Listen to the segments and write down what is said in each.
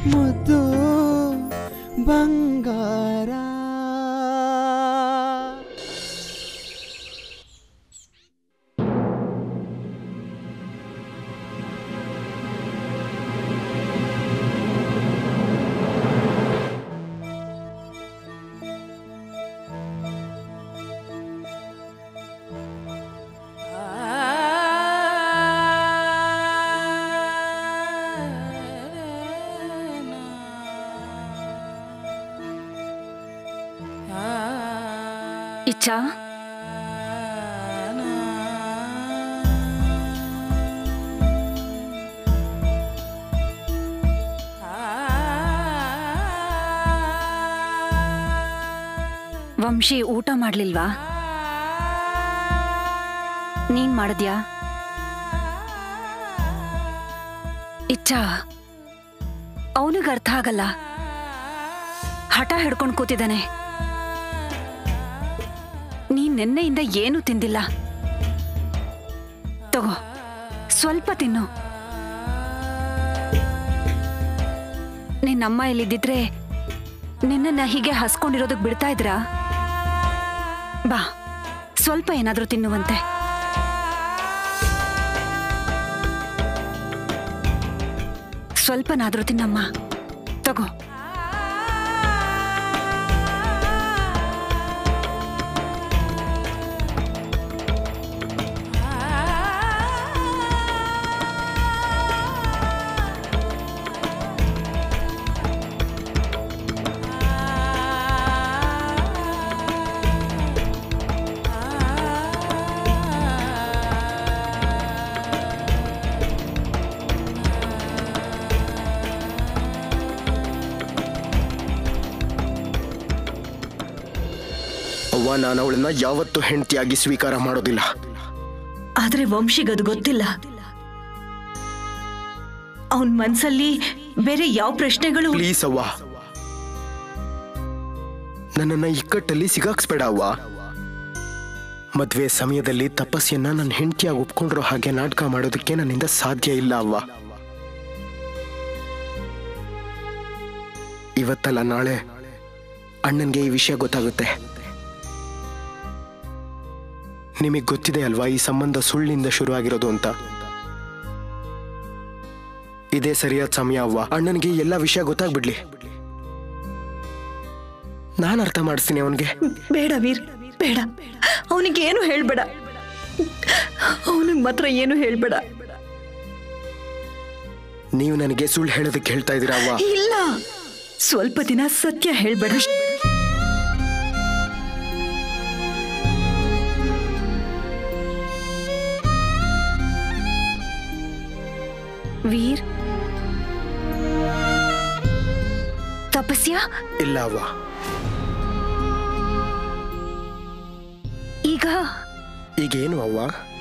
ಮುದ್ದು ಬಂಗಾರ ಇಚ್ಛಾ ವಂಶಿ ಊಟ ಮಾಡ್ಲಿಲ್ವಾ ನೀನ್ ಮಾಡಿದ್ಯಾ ಇಚ್ಛಾ ಅವನಿಗೆ ಅರ್ಥ ಆಗಲ್ಲ ಹಠ ಹಿಡ್ಕೊಂಡು ಕೂತಿದ್ದಾನೆ ನೀನ್ ನಿನ್ನೆಯಿಂದ ಏನೂ ತಿಂದಿಲ್ಲ ತಗೋ ಸ್ವಲ್ಪ ತಿನ್ನು ನಿನ್ನಮ್ಮ ಇಲ್ಲಿದ್ದಿದ್ರೆ ನಿನ್ನನ್ನ ಹೀಗೆ ಹಸ್ಕೊಂಡಿರೋದಕ್ ಬಿಡ್ತಾ ಇದ್ರಾ ಬಾ ಸ್ವಲ್ಪ ಏನಾದ್ರೂ ತಿನ್ನುವಂತೆ ಸ್ವಲ್ಪನಾದ್ರೂ ತಿನ್ನಮ್ಮ ತಗೋ ಅವ್ವ ನಾನು ಅವಳನ್ನ ಯಾವತ್ತೂ ಹೆಂಡತಿಯಾಗಿ ಸ್ವೀಕಾರ ಮಾಡೋದಿಲ್ಲ ಆದ್ರೆ ವಂಶಿಗದು ಗೊತ್ತಿಲ್ಲ ಅವನ್ ಮನ್ಸಲ್ಲಿ ಬೇರೆ ಯಾವ ಪ್ರಶ್ನೆಗಳು ಪ್ಲೀಸ್ ಅವ್ವ ನನ್ನನ್ನ ಇಕ್ಕಟ್ಟಲ್ಲಿ ಸಿಗಾಕ್ಸ್ಬೇಡ ಅವ್ವ ಮದ್ವೆ ಸಮಯದಲ್ಲಿ ತಪಸ್ಸನ್ನ ನನ್ನ ಹೆಂಡತಿಯಾಗಿ ಒಪ್ಕೊಂಡಿರೋ ಹಾಗೆ ನಾಟಕ ಮಾಡೋದಕ್ಕೆ ನನ್ನಿಂದ ಸಾಧ್ಯ ಇಲ್ಲ ಅವ್ವ ಇವತ್ತಲ್ಲ ನಾಳೆ ಅಣ್ಣನ್ಗೆ ಈ ವಿಷಯ ಗೊತ್ತಾಗುತ್ತೆ ನಿಮಗೆ ಗೊತ್ತಿದೆ ಅಲ್ವಾ ಈ ಸಂಬಂಧ ಸುಳ್ಳಿಂದ ಶುರುವಾಗಿರೋದು ಅಂತ ಇದೇ ಸರಿಯಾದ ಸಮಯ ಅವ್ವ ಅಣ್ಣನಿಗೆ ಎಲ್ಲ ವಿಷಯ ಗೊತ್ತಾಗ್ಬಿಡ್ಲಿ ನಾನು ಅರ್ಥ ಮಾಡಿಸ್ತೀನಿ ಅವನಿಗೆ ಬೇಡ ವೀರ್ ಬೇಡ ಅವನಿಗೆ ಏನು ಹೇಳ್ಬೇಡ ಅವನಿಗೆ ಮಾತ್ರ ಏನು ಹೇಳ್ಬೇಡ ನೀವು ನನಗೆ ಸುಳ್ಳು ಹೇಳೋದಕ್ಕೆ ಹೇಳ್ತಾ ಇದ್ದೀರಾ ಅವ್ವ ಇಲ್ಲ ಸ್ವಲ್ಪ ದಿನ ಸತ್ಯ ಹೇಳ್ಬೇಡ ವೀರ್ ತಪಸ್ಯ ಇಲ್ಲ ಅವ್ವ ಈಗ ಈಗೇನು ಅವ್ವ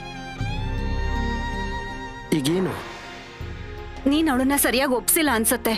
ಈಗೇನು ನೀನ್ ಅವಳನ್ನ ಸರಿಯಾಗಿ ಒಪ್ಸಿಲ್ಲ ಅನ್ಸತ್ತೆ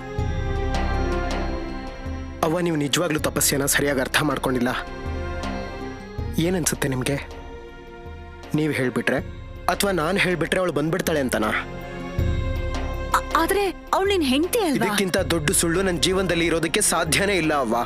ಅವ್ವ ನೀವು ನಿಜವಾಗ್ಲೂ ತಪಸ್ಯನ ಸರಿಯಾಗಿ ಅರ್ಥ ಮಾಡ್ಕೊಂಡಿಲ್ಲ ಏನನ್ಸುತ್ತೆ ನಿಮಗೆ ನೀವು ಹೇಳ್ಬಿಟ್ರೆ ಅಥವಾ ನಾನು ಹೇಳ್ಬಿಟ್ರೆ ಅವಳು ಬಂದ್ಬಿಡ್ತಾಳೆ ಅಂತನಾ ಆ- ಆದ್ರೆ ಅವಳು ನಿನ್ ಹೆಂಡತಿ ಅಲ್ವಾ ಇದಕ್ಕಿಂತ ದೊಡ್ಡ ಸುಳ್ಳು ನನ್ನ ಜೀವನದಲ್ಲಿ ಇರೋದಕ್ಕೆ ಸಾಧ್ಯನೇ ಇಲ್ಲ ಅವ್ವ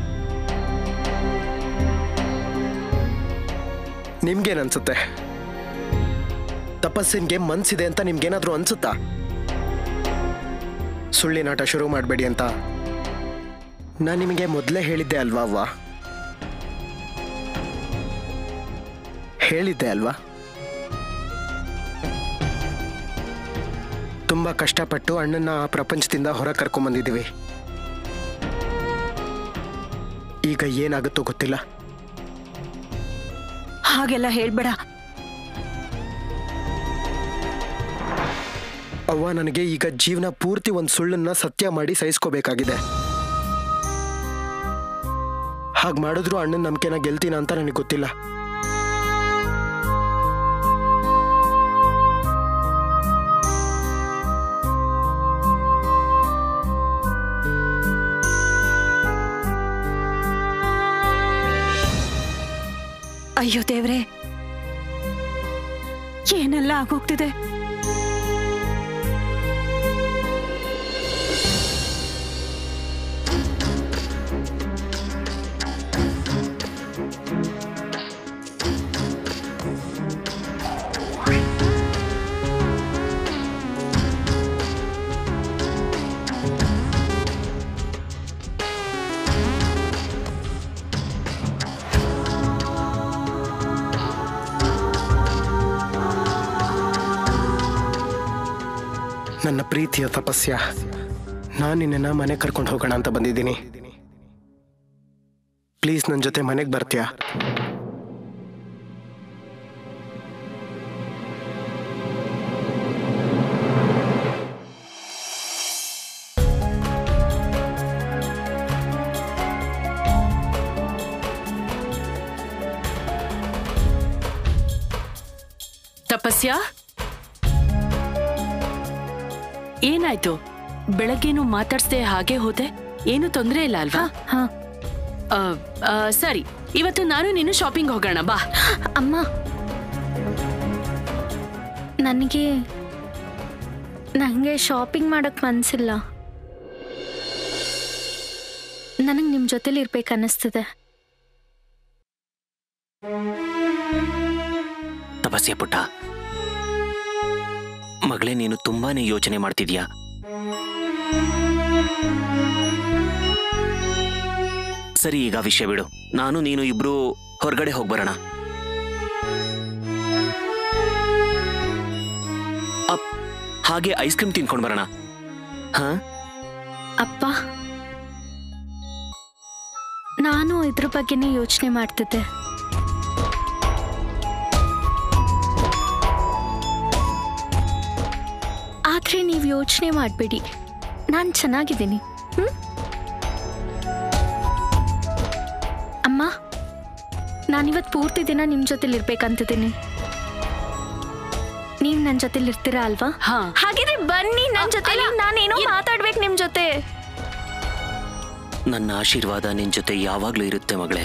ನಿಮ್ಗೇನನ್ಸುತ್ತೆ ತಪಸ್ಸಿನ್ಗೆ ಮನ್ಸಿದೆ ಅಂತ ನಿಮ್ಗೇನಾದ್ರೂ ಅನ್ಸುತ್ತಾ ಸುಳ್ಳಿನಾಟ ಶುರು ಮಾಡಬೇಡಿ ಅಂತ ನಾನು ನಿಮಗೆ ಮೊದಲೇ ಹೇಳಿದ್ದೆ ಅಲ್ವಾ ಅವ್ವ ಹೇಳಿದ್ದೆ ಅಲ್ವಾ ತುಂಬಾ ಕಷ್ಟಪಟ್ಟು ಅಣ್ಣನ ಆ ಪ್ರಪಂಚದಿಂದ ಹೊರ ಕರ್ಕೊಂಬಂದಿದ್ದೀವಿ ಈಗ ಏನಾಗುತ್ತೋ ಗೊತ್ತಿಲ್ಲ ಹಾಗೆಲ್ಲ ಹೇಳ್ಬೇಡ ಅವ್ವ ನನಗೆ ಈಗ ಜೀವನ ಪೂರ್ತಿ ಒಂದು ಸುಳ್ಳನ್ನ ಸತ್ಯ ಮಾಡಿ ಸಹಿಸ್ಕೋಬೇಕಾಗಿದೆ ಹಾಗೆ ಮಾಡಿದ್ರು ಅಣ್ಣನ ನಂಬಿಕೆನ ಗೆಲ್ತೀನ ಅಂತ ನನಗೆ ಗೊತ್ತಿಲ್ಲ ಅಯ್ಯೋ ದೇವ್ರೆ ಏನೆಲ್ಲ ಆಗೋಗ್ತಿದೆ ನನ್ನ ಪ್ರೀತಿಯ ತಪಸ್ಯ ನಾನು ನಿನ್ನ ಮನೆ ಕರ್ಕೊಂಡು ಹೋಗೋಣ ಅಂತ ಬಂದಿದ್ದೀನಿ ಪ್ಲೀಸ್ ನನ್ನ ಜೊತೆ ಮನೆಗೆ ಬರ್ತೀಯಾ ತಪಸ್ಯ ಏನಾಯ್ತು ಬೆಳಗ್ಗೆನು ಮಾತಾಡ್ಸ್ದೆ ಹಾಗೆ ಹೋದೆ ಏನು ತೊಂದರೆ ಇಲ್ಲ ಅಲ್ವಾ ಹಾ ಆ, ಆ, ಸರಿ ಇವತ್ತು ನಾನು ನೀನು ಶಾಪಿಂಗ್ ಹೋಗೋಣ ಬಾ ಅಮ್ಮ ನನಗೆ ನನಗೆ ಶಾಪಿಂಗ್ ಮಾಡೋಕ್ಕೆ ಮನಸ್ಸಿಲ್ಲ ನನಗೆ ನಿಮ್ಮ ಜೊತೆಲಿ ಇರ್ಬೇಕು ಅನ್ನಿಸ್ತಿದೆ ತಪಸ್ಯ ಪುಟ್ಟ ಮಗಳೇ ನೀನು ತುಂಬಾನೇ ಯೋಚನೆ ಮಾಡ್ತಿದ್ಯಾ ಸರಿ ಈಗ ವಿಷಯ ಬಿಡು ನಾನು ನೀನು ಇಬ್ರು ಹೊರಗಡೆ ಹೋಗ್ಬರೋಣ ಅಪ್ ಹಾಗೆ ಐಸ್ ಕ್ರೀಮ್ ತಿನ್ಕೊಂಡು ಬರೋಣ ಹಾ ಅಪ್ಪ ನಾನು ಇದ್ರ ಬಗ್ಗೆನೇ ಯೋಚನೆ ಮಾಡ್ತಿದ್ದೆ ಆದ್ರೆ ನೀವು ಯೋಚನೆ ಮಾಡಬೇಡಿ ನಾನು ಚೆನ್ನಾಗಿದ್ದೀನಿ ಹ್ಮ್? ಅಮ್ಮ ನಾನಿವತ್ತು ಪೂರ್ತಿ ದಿನ ನಿಮ್ಮ ಜೊತೆಲಿ ಇರ್ಬೇಕಂತಿದ್ದೀನಿ ನೀವು ನನ್ನ ಜೊತೆಲಿ ಇರ್ತೀರಾ ಅಲ್ವಾ ಹಾ ಹಾಗಿದ್ರೆ ಬನ್ನಿ ನನ್ನ ಜೊತೆಲಿ ನಾನೇನೋ ಮಾತಾಡ್ಬೇಕು ನಿಮ್ ಜೊತೆ ನನ್ನ ಆಶೀರ್ವಾದ ನಿನ್ ಜೊತೆ ಯಾವಾಗ್ಲೂ ಇರುತ್ತೆ ಮಗಳೇ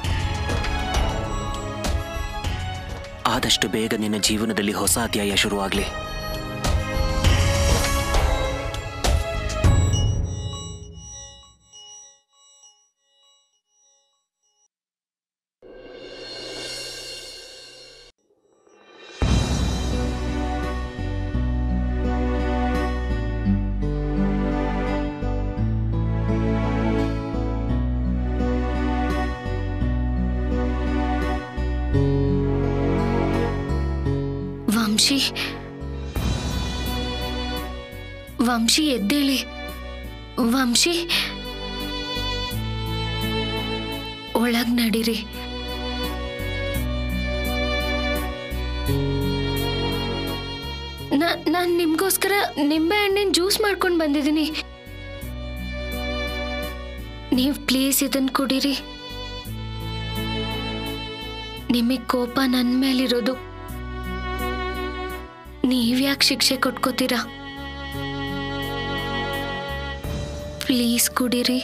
ಆದಷ್ಟು ಬೇಗ ನಿನ್ನ ಜೀವನದಲ್ಲಿ ಹೊಸ ಅಧ್ಯಾಯ ಶುರುವಾಗ್ಲಿ ವಂಶಿ ವಂಶಿ ಎದ್ದೇಳಿ ವಂಶಿ ಒಳಗ್ ನಡೀರಿ ನಾನು ನಿಮ್ಗೋಸ್ಕರ ನಿಂಬೆ ಹಣ್ಣಿನ ಜ್ಯೂಸ್ ಮಾಡ್ಕೊಂಡು ಬಂದಿದ್ದೀನಿ ನೀವು ಪ್ಲೀಸ್ ಇದನ್ನ ಕುಡೀರಿ ನಿಮಗೆ ಕೋಪ ನನ್ನ ಮೇಲಿರೋದು ನೀವ್ಯಾಕೆ ಶಿಕ್ಷೆ ಕೊಟ್ಕೋತೀರಾ ಪ್ಲೀಸ್ ಕುಡೀರಿ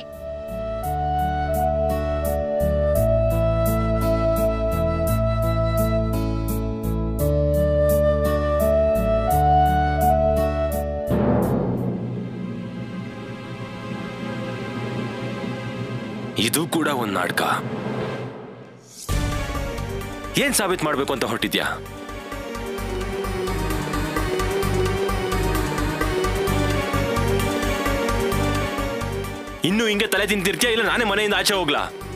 ಇದು ಕೂಡ ಒಂದ್ ನಾಟಕ ಏನ್ ಸಾಬೀತ್ ಮಾಡ್ಬೇಕು ಅಂತ ಹೊರಟಿದ್ಯಾ ಇನ್ನು ಹಿಂಗೆ ತಲೆ ತಿಂತಿರ್ತೀಯ ಇಲ್ಲ ನಾನೇ ಮನೆಯಿಂದ ಆಚೆ ಹೋಗ್ಲಾ